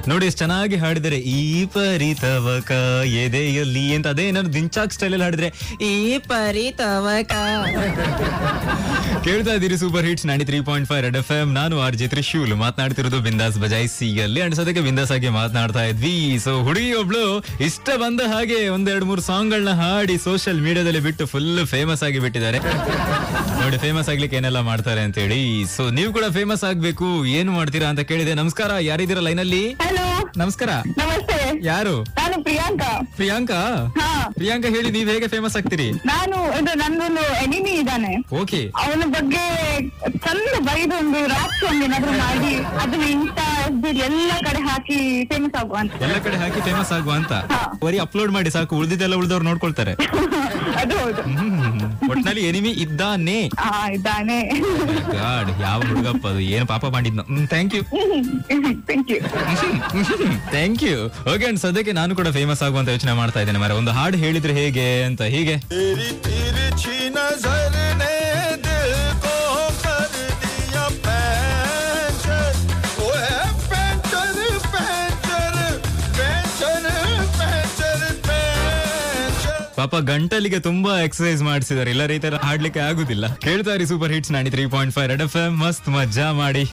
ನೋಡಿ ಎಷ್ಟು ಚೆನ್ನಾಗಿ ಹಾಡಿದರೆ ಈ ಪರಿತವಕ ಎದೆಯಲ್ಲಿ ಅಂತ ಅದೇ ಏನಾದ್ರು ದಿಂಚಾಕ್ ಸ್ಟೈಲ್ ಅಲ್ಲಿ ಹಾಡಿದ್ರೆ ಈ ಪರಿತವಕ ಕೇಳ್ತಾ ಇದ್ದೀರಿ super hits ninety three point five red F M ನಾನು ಆರ್ ಜೆ ತ್ರಿಶೂಲ್ ಮಾತನಾಡ್ತಿರೋದು ಬಿಂದಾಸ್ ಬಜಾಯ್ ಸಿ ಅಲ್ಲಿ ಅಂಡ್ ಸದ್ಯಕ್ಕೆ ಬಿಂದಾಸ್ ಆಗಿ ಮಾತನಾಡ್ತಾ ಇದ್ವಿ ಸೊ ಹುಡುಗಿ ಒಬ್ಳು ಇಷ್ಟ ಬಂದ ಹಾಗೆ ಒಂದೆರಡು ಮೂರು ಸಾಂಗ್ ಗಳನ್ನ ಹಾಡಿ ಸೋಷಿಯಲ್ ಮೀಡಿಯಾದಲ್ಲಿ ಬಿಟ್ಟು ಫುಲ್ ಫೇಮಸ್ ಆಗಿ ಬಿಟ್ಟಿದ್ದಾರೆ ನೋಡಿ ಫೇಮಸ್ ಆಗ್ಲಿಕ್ಕೆ ಏನೆಲ್ಲ ಮಾಡ್ತಾರೆ ಅಂತ ಹೇಳಿ ಸೊ ನೀವು ಕೂಡ ಫೇಮಸ್ ಆಗ್ಬೇಕು ಏನು ಮಾಡ್ತೀರಾ ಅಂತ ಕೇಳಿದೆ ನಮಸ್ಕಾರ ಯಾರಿದ್ದೀರಾ ಲೈನ್ ಅಲ್ಲಿ ಹಲೋ ನಮಸ್ಕಾರ ನಮಸ್ತೆ ಯಾರು ನಾನು ಪ್ರಿಯಾಂಕಾ ಪ್ರಿಯಾಂಕಾ ಹಾ ಪ್ರಿಯಾಂಕಾ ಹೇಳಿ ನೀವ್ ಹೇಗೆ ಫೇಮಸ್ ಆಗ್ತೀರಿ ನಾನು ಇದು ನನ್ನೊಂದು ಎನಿಮಿ ಇದ್ದಾನೆ ಓಕೆ ಅವನ ಬಗ್ಗೆ ಚಂದ ಬೈದು ಒಂದು ರಾಪ್ ಸಾಂಗ್ ಏನಾದ್ರು ಮಾಡಿ ಅದನ್ನ ಇನ್ಸ್ಟಾ ಎಫ್ಬಿಡಿ ಎಲ್ಲ ಕಡೆ ಹಾಕಿ ಫೇಮಸ್ ಆಗುವ ಅಂತ ಎಲ್ಲ ಕಡೆ ಹಾಕಿ ಫೇಮಸ್ ಆಗುವ ಅಂತ ಹಾ. ಬರೀ ಅಪ್ಲೋಡ್ ಮಾಡಿ ಸಾಕು ಉಳಿದಿದ್ದೆಲ್ಲ ಉಳಿದವ್ರು ನೋಡ್ಕೊಳ್ತಾರೆ ಅದು ಹೌದು ಹ್ಮ್. ಒಟ್ನಲ್ಲಿ ಎನಿಮಿ ಇದ್ದಾನೆ ಹಾ ಇದ್ದಾನೆ ಗಾಡ್ ಯಾವ ಹುಡುಗಪ್ಪ ಅದು ಏನು ಪಾಪ ಮಾಡಿದ್ನು thank you thank you thank you okay and ಸದ್ಯಕ್ಕೆ ನಾನು ಕೂಡ ಫೇಮಸ್ ಆಗುವಂತ ಯೋಚನೆ ಮಾಡ್ತಾ ಇದ್ದೇನೆ ಮರ ಒಂದು ಹಾಡು ಹೇಳಿದ್ರೆ ಹೇಗೆ ಅಂತ ಹೀಗೆ तेरी तिरछी नजर ने दिल को कर दिया पैंचर ओए puncture puncture puncture puncture puncture ಪಾಪ ಗಂಟಲಿಗೆ ತುಂಬಾ ಎಕ್ಸರ್ಸೈಸ್ ಮಾಡಿಸಿದಾರೆ ಇಲ್ಲ ಈ ತರ ಹಾಡ್ಲಿಕ್ಕೆ ಆಗುದಿಲ್ಲ ಕೇಳ್ತಾ ಇರಿ super hits ninety three point five red F ಎಂ ಮಸ್ತ್ ಮಜಾ ಮಾಡಿ